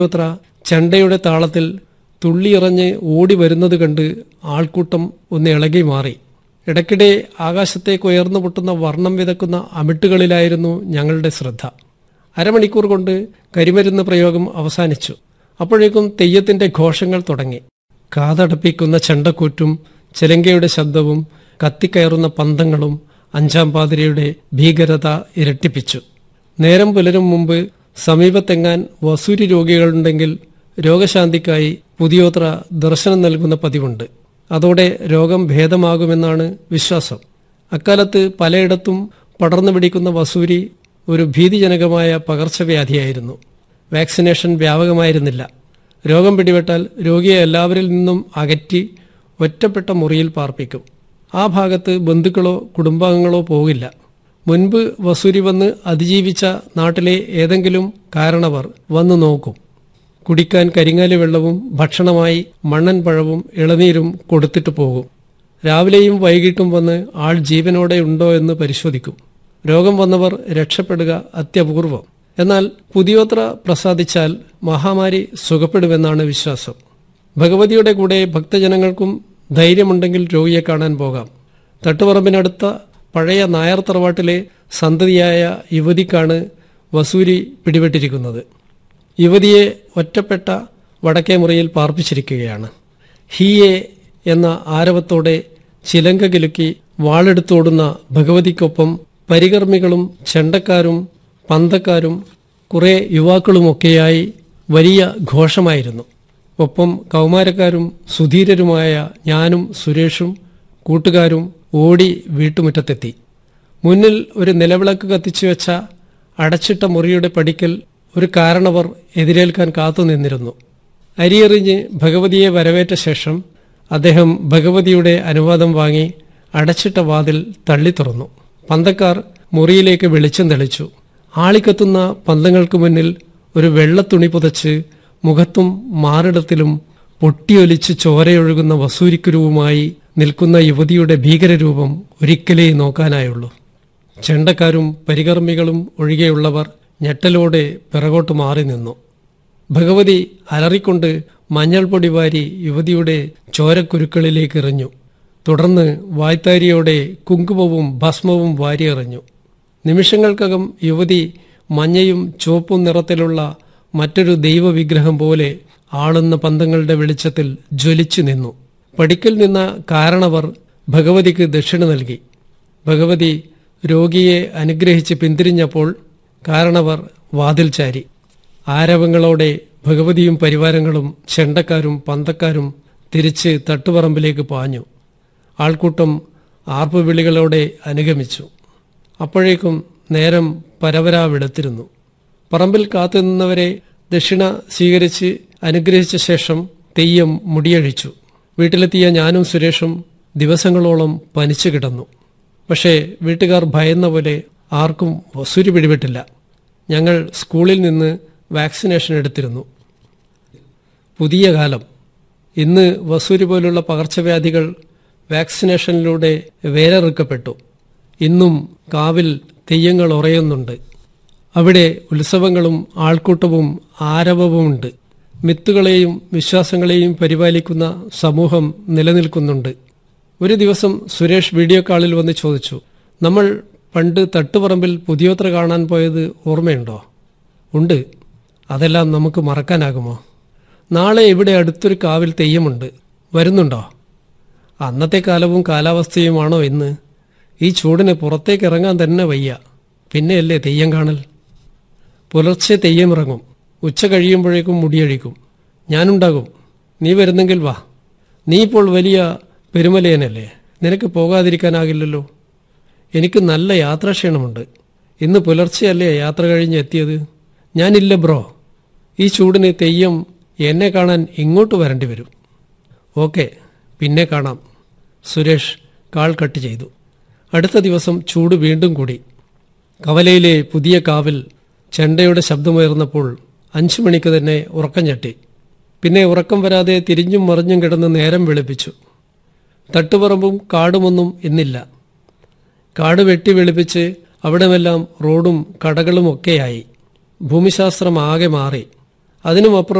പുതിയോത്ര ചെണ്ടയുടെ താളത്തിൽ തുള്ളിയിറഞ്ഞ് ഓടി വരുന്നത് കണ്ട് ആൾക്കൂട്ടം ഒന്ന് ഇളകി മാറി ഇടയ്ക്കിടെ ആകാശത്തേക്ക് ഉയർന്നു പൊട്ടുന്ന വർണ്ണം വിതക്കുന്ന അമിട്ടുകളിലായിരുന്നു ഞങ്ങളുടെ ശ്രദ്ധ അരമണിക്കൂർ കൊണ്ട് കരിമരുന്ന് പ്രയോഗം അവസാനിച്ചു അപ്പോഴേക്കും തെയ്യത്തിന്റെ ഘോഷങ്ങൾ തുടങ്ങി കാതടപ്പിക്കുന്ന ചെണ്ടക്കൂറ്റും ചെലങ്കയുടെ ശബ്ദവും കത്തിക്കയറുന്ന പന്തങ്ങളും അഞ്ചാം പാതിരയുടെ ഭീകരത ഇരട്ടിപ്പിച്ചു നേരം പുലരും മുമ്പ് സമീപത്തെങ്ങാൻ വസൂരി രോഗികളുണ്ടെങ്കിൽ രോഗശാന്തിക്കായി പുതിയോത്ര ദർശനം നൽകുന്ന പതിവുണ്ട് അതോടെ രോഗം ഭേദമാകുമെന്നാണ് വിശ്വാസം അക്കാലത്ത് പലയിടത്തും പടർന്നു പിടിക്കുന്ന വസൂരി ഒരു ഭീതിജനകമായ പകർച്ചവ്യാധിയായിരുന്നു വാക്സിനേഷൻ വ്യാപകമായിരുന്നില്ല രോഗം പിടിപെട്ടാൽ രോഗിയെ എല്ലാവരിൽ നിന്നും അകറ്റി ഒറ്റപ്പെട്ട മുറിയിൽ പാർപ്പിക്കും ആ ഭാഗത്ത് ബന്ധുക്കളോ കുടുംബാംഗങ്ങളോ പോകില്ല മുൻപ് വസൂരി വന്ന് അതിജീവിച്ച നാട്ടിലെ ഏതെങ്കിലും കാരണവർ വന്നു നോക്കും കുടിക്കാൻ കരിങ്ങാലി വെള്ളവും ഭക്ഷണമായി മണ്ണൻ പഴവും ഇളനീരും കൊടുത്തിട്ട് പോകും രാവിലെയും വൈകിട്ടും വന്ന് ആൾ ജീവനോടെ ഉണ്ടോ എന്ന് പരിശോധിക്കും രോഗം വന്നവർ രക്ഷപ്പെടുക അത്യപൂർവം എന്നാൽ പുതിയോത്ര പ്രസാദിച്ചാൽ മഹാമാരി സുഖപ്പെടുമെന്നാണ് വിശ്വാസം ഭഗവതിയുടെ കൂടെ ഭക്തജനങ്ങൾക്കും ധൈര്യമുണ്ടെങ്കിൽ രോഗിയെ കാണാൻ പോകാം തട്ടുപറമ്പിനടുത്ത പഴയ നായർ തറവാട്ടിലെ സന്തതിയായ യുവതിക്കാണ് വസൂരി പിടിപെട്ടിരിക്കുന്നത് യുവതിയെ ഒറ്റപ്പെട്ട വടക്കേ മുറിയിൽ പാർപ്പിച്ചിരിക്കുകയാണ് ഹീയെ എന്ന ആരവത്തോടെ ചിലങ്ക കിലുക്കി വാളെടുത്തോടുന്ന ഭഗവതിക്കൊപ്പം പരികർമ്മികളും ചെണ്ടക്കാരും പന്തക്കാരും കുറെ യുവാക്കളുമൊക്കെയായി വലിയ ഘോഷമായിരുന്നു ഒപ്പം കൗമാരക്കാരും സുധീരരുമായ ഞാനും സുരേഷും കൂട്ടുകാരും ഓടി വീട്ടുമുറ്റത്തെത്തി മുന്നിൽ ഒരു നിലവിളക്ക് കത്തിച്ചു വെച്ച അടച്ചിട്ട മുറിയുടെ പടിക്കൽ ഒരു കാരണവർ എതിരേൽക്കാൻ കാത്തുനിന്നിരുന്നു അരിയെറിഞ്ഞ് ഭഗവതിയെ വരവേറ്റ ശേഷം അദ്ദേഹം ഭഗവതിയുടെ അനുവാദം വാങ്ങി അടച്ചിട്ട വാതിൽ തള്ളി തുറന്നു പന്തക്കാർ മുറിയിലേക്ക് വെളിച്ചം തെളിച്ചു ആളിക്കത്തുന്ന പന്തങ്ങൾക്ക് മുന്നിൽ ഒരു വെള്ളത്തുണി പുതച്ച് മുഖത്തും മാറിടത്തിലും പൊട്ടിയൊലിച്ച് ചോരയൊഴുകുന്ന വസൂരിക്കുരുവുമായി നിൽക്കുന്ന യുവതിയുടെ ഭീകരരൂപം ഒരിക്കലേ നോക്കാനായുള്ളൂ ചെണ്ടക്കാരും പരികർമ്മികളും ഒഴികെയുള്ളവർ ഞെട്ടലോടെ പിറകോട്ട് മാറി നിന്നു ഭഗവതി അലറിക്കൊണ്ട് മഞ്ഞൾ പൊടി വാരി യുവതിയുടെ ചോരക്കുരുക്കളിലേക്ക് എറിഞ്ഞു തുടർന്ന് വായ്ത്താരിയോടെ കുങ്കുമവും ഭസ്മവും വാരിയെറിഞ്ഞു നിമിഷങ്ങൾക്കകം യുവതി മഞ്ഞയും ചുവപ്പും നിറത്തിലുള്ള മറ്റൊരു ദൈവവിഗ്രഹം പോലെ ആളുന്ന പന്തങ്ങളുടെ വെളിച്ചത്തിൽ ജ്വലിച്ചു നിന്നു പടിക്കൽ നിന്ന കാരണവർ ഭഗവതിക്ക് ദക്ഷിണ നൽകി ഭഗവതി രോഗിയെ അനുഗ്രഹിച്ച് പിന്തിരിഞ്ഞപ്പോൾ കാരണവർ വാതിൽ ചാരി ആരവങ്ങളോടെ ഭഗവതിയും പരിവാരങ്ങളും ചെണ്ടക്കാരും പന്തക്കാരും തിരിച്ച് തട്ടുപറമ്പിലേക്ക് പാഞ്ഞു ആൾക്കൂട്ടം ആർപ്പുവിളികളോടെ അനുഗമിച്ചു അപ്പോഴേക്കും നേരം പരവരാവിടത്തിരുന്നു പറമ്പിൽ കാത്തുനിന്നവരെ ദക്ഷിണ സ്വീകരിച്ച് അനുഗ്രഹിച്ച ശേഷം തെയ്യം മുടിയഴിച്ചു വീട്ടിലെത്തിയ ഞാനും സുരേഷും ദിവസങ്ങളോളം പനിച്ചു കിടന്നു പക്ഷേ വീട്ടുകാർ ഭയന്ന പോലെ ആർക്കും വസൂരി പിടിപെട്ടില്ല ഞങ്ങൾ സ്കൂളിൽ നിന്ന് വാക്സിനേഷൻ എടുത്തിരുന്നു പുതിയ കാലം ഇന്ന് വസൂരി പോലുള്ള പകർച്ചവ്യാധികൾ വാക്സിനേഷനിലൂടെ വേരറുക്കപ്പെട്ടു ഇന്നും കാവിൽ തെയ്യങ്ങൾ ഉറയുന്നുണ്ട് അവിടെ ഉത്സവങ്ങളും ആൾക്കൂട്ടവും ആരവവുമുണ്ട് മിത്തുകളെയും വിശ്വാസങ്ങളെയും പരിപാലിക്കുന്ന സമൂഹം നിലനിൽക്കുന്നുണ്ട് ഒരു ദിവസം സുരേഷ് വീഡിയോ കാളിൽ വന്ന് ചോദിച്ചു നമ്മൾ പണ്ട് തട്ടുപറമ്പിൽ പുതിയോത്ര കാണാൻ പോയത് ഓർമ്മയുണ്ടോ ഉണ്ട് അതെല്ലാം നമുക്ക് മറക്കാനാകുമോ നാളെ ഇവിടെ അടുത്തൊരു കാവിൽ തെയ്യമുണ്ട് വരുന്നുണ്ടോ അന്നത്തെ കാലവും കാലാവസ്ഥയുമാണോ ഇന്ന് ഈ ചൂടിന് പുറത്തേക്ക് ഇറങ്ങാൻ തന്നെ വയ്യ പിന്നെയല്ലേ തെയ്യം കാണൽ പുലർച്ചെ തെയ്യമിറങ്ങും ഉച്ച കഴിയുമ്പോഴേക്കും മുടിയഴിക്കും ഞാനുണ്ടാകും നീ വരുന്നെങ്കിൽ വാ നീ ഇപ്പോൾ വലിയ പെരുമലയനല്ലേ നിനക്ക് പോകാതിരിക്കാനാകില്ലല്ലോ എനിക്ക് നല്ല യാത്രാക്ഷീണമുണ്ട് ഇന്ന് പുലർച്ചെയല്ലേ യാത്ര കഴിഞ്ഞ് എത്തിയത് ഞാനില്ല ബ്രോ ഈ ചൂടിന് തെയ്യം എന്നെ കാണാൻ ഇങ്ങോട്ട് വരേണ്ടി വരും ഓക്കെ പിന്നെ കാണാം സുരേഷ് കാൾ കട്ട് ചെയ്തു അടുത്ത ദിവസം ചൂട് വീണ്ടും കൂടി കവലയിലെ പുതിയ കാവിൽ ചെണ്ടയുടെ ശബ്ദമുയർന്നപ്പോൾ അഞ്ചു മണിക്ക് തന്നെ ഉറക്കം ചട്ടി പിന്നെ ഉറക്കം വരാതെ തിരിഞ്ഞും മറിഞ്ഞും കിടന്ന് നേരം വെളുപ്പിച്ചു തട്ടുപറമ്പും കാടുമൊന്നും ഇന്നില്ല കാട് വെട്ടി വെളുപ്പിച്ച് അവിടമെല്ലാം റോഡും കടകളും ഒക്കെയായി ഭൂമിശാസ്ത്രം ആകെ മാറി അതിനുമപ്പുറം